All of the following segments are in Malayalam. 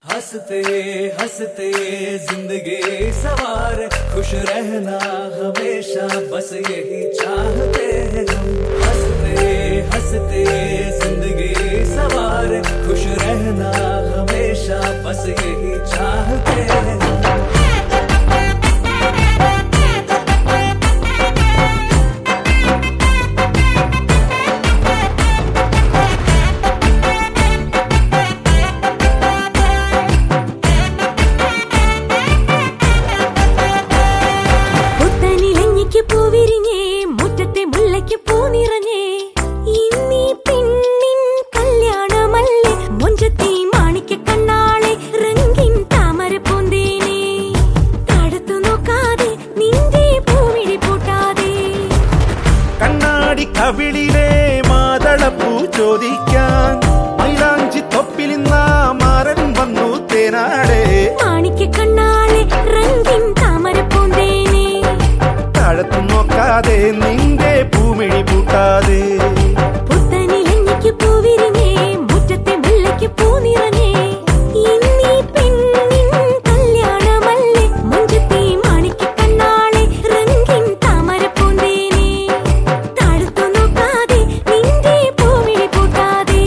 हंसते हंसते जिंदगी सवार खुश रहना हमेशा बस यही चाहते हैं हम हंसते हंसते जिंदगी सवार खुश रहना हमेशा बस यही चाहते हैं हम പുത്തനിലഞ്ഞയ്ക്ക് പൂവിരിഞ്ഞേ മുറ്റത്തെ മുല്ലയ്ക്ക് പൂ നിറഞ്ഞേ ഇന്നീ പെണ്ണിൻ കല്യാണമല്ലേ മൊഞ്ചത്തി മാണിക്ക കണ്ണാളെ റംഗിൻ താമര പൂന്തേനെ തടുത്തു നോക്കാതെ നിന്റെ പൂമിഴി പൂട്ടാതെ കണ്ണാടി കവിളിലെ മാതളപ്പൂ ചോദിക്കാൻ മൈലാഞ്ചി തൊപ്പിലിന്ന മാരൻ വന്നു തേനാടെ മാണിക്ക കണ്ണാളെ റംഗിൻ താമര പൂന്തേനെ താഴത്തു നോക്കാതെ നിന്റെ പൂമിഴി പൂട്ടാതെ പുത്തനിലഞ്ഞയ്ക്ക് പൂവിരിഞ്ഞേ മുറ്റത്തെ മുല്ലയ്ക്ക് പൂ നിറഞ്ഞേ ഇന്നീ പെണ്ണിൻ കല്യാണമല്ലേ മുഞ്ചത്തി മാണിക്ക കണ്ണാളെ റംഗിൻ താമര പൂന്തേനെ താഴ്ത്തു നോക്കാതെ നിന്റെ പൂമിഴി പൂട്ടാതെ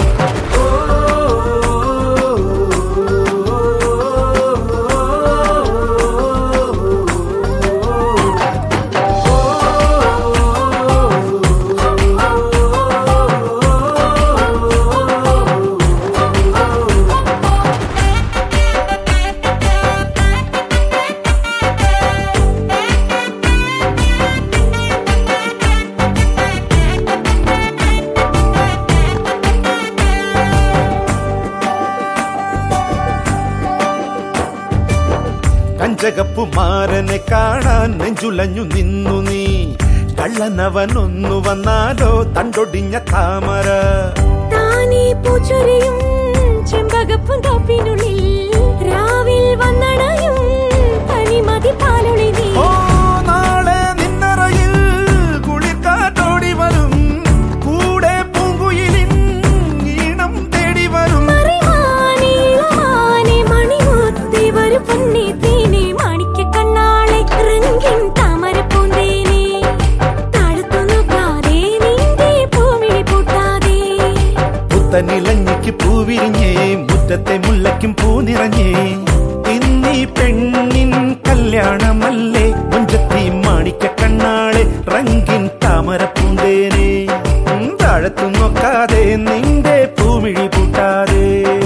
കഞ്ചകപ്പു മാരനെ കാണാൻ നെഞ്ചുലഞ്ഞു നിന്നു നീ കള്ളനവനൊന്നു വന്നാലോ തണ്ടൊടിഞ്ഞ താമര താനേ പൂച്ചൊരിയും ചെമ്പകപ്പും തോപ്പിനുള്ളിൽ രാവിൽ വന്നണയും പനിമതി പാലൊളി നീ ഓ നാളെ നിന്നറയിൽ കുളിർക്കാറ്റോടി വരും കൂടെ പൂങ്കുയിലിൻ ഈണം തേടി വരും മറിമാനേ ഇളമാനേ മണിമുത്തേ വരു പൊന്നേ തേനേ മാണിക്ക കണ്ണാളെ റംഗിൻ താമര പൂന്തേനേ താഴ്ത്തു നോക്കാതെ നിന്റെ പൂമിഴി പൂട്ടാതെ പുത്തനിലഞ്ഞയ്ക്ക് പൂവിരിഞ്ഞേ മുറ്റത്തെ മുല്ലയ്ക്കും പൂ നിറഞ്ഞേ ഇന്നീ പെണ്ണിൻ കല്യാണമല്ലേ മുഞ്ചത്തി മാണിക്ക കണ്ണാളെ റങ്കിൻ താമര പൂന്തേനെ ഉം, താഴത്തു നോക്കാതെ നിന്റെ പൂമിഴി പൂട്ടാതെ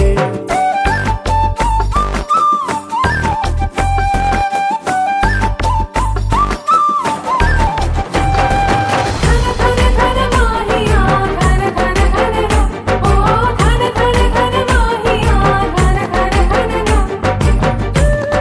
ധന ധന മാഹിയാ ധന ധന ധന ഓ ധന ധന ധന മാഹിയാ ധന ധന ധന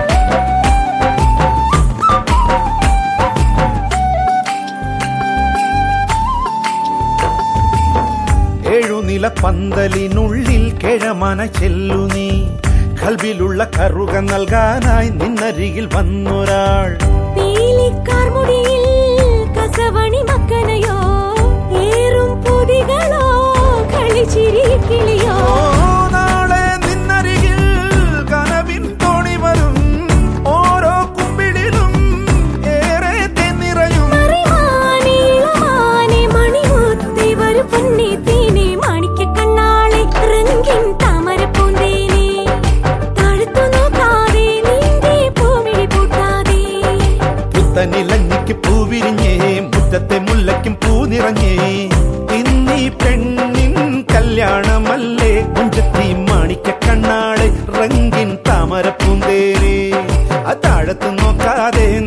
ഏഴുനില പന്തലിനുള്ളിൽ കിഴമന ചെല്ലു നീ കൽവിലുള്ള കറുക നൽകാനായി നിന്നരികിൽ വന്നൊരാൾ പീലിക്കാർ മുടിയിൽ കസവണി മക്കനയോ ഏറും പൊതികളോ കളിച്ചിരി കിളിയോ ഓ, നാളെ നിന്നരികിൽ കനവിൻ തോണി വരും ഓരോ കുമ്പിടിലും ഏറെ തെന്നിറയും മറിമാനേ ഇളമാനേ മണിമുത്തേ വരു പൊന്നേ തേനേ മാണിക്ക കണ്ണാളെ റംഗിൻ താമര പൂന്തേനേ താഴ്ത്തു നോക്കാതെ നിന്റെ പൂമിഴി പൂട്ടാതെ പുത്തനിലഞ്ഞിക്ക് പൂവിരിഞ്ഞേ മുറ്റത്തെ മുല്ലയ്ക്കും പൂ നിറഞ്ഞേ ഇന്നീ പെണ്ണിൻ കല്യാണമല്ലേ മുഞ്ചത്തി മാണിക്ക കണ്ണാളെ റങ്കിൻ താമര പൂന്തേനെ ആ താഴത്ത് നോക്കാതെ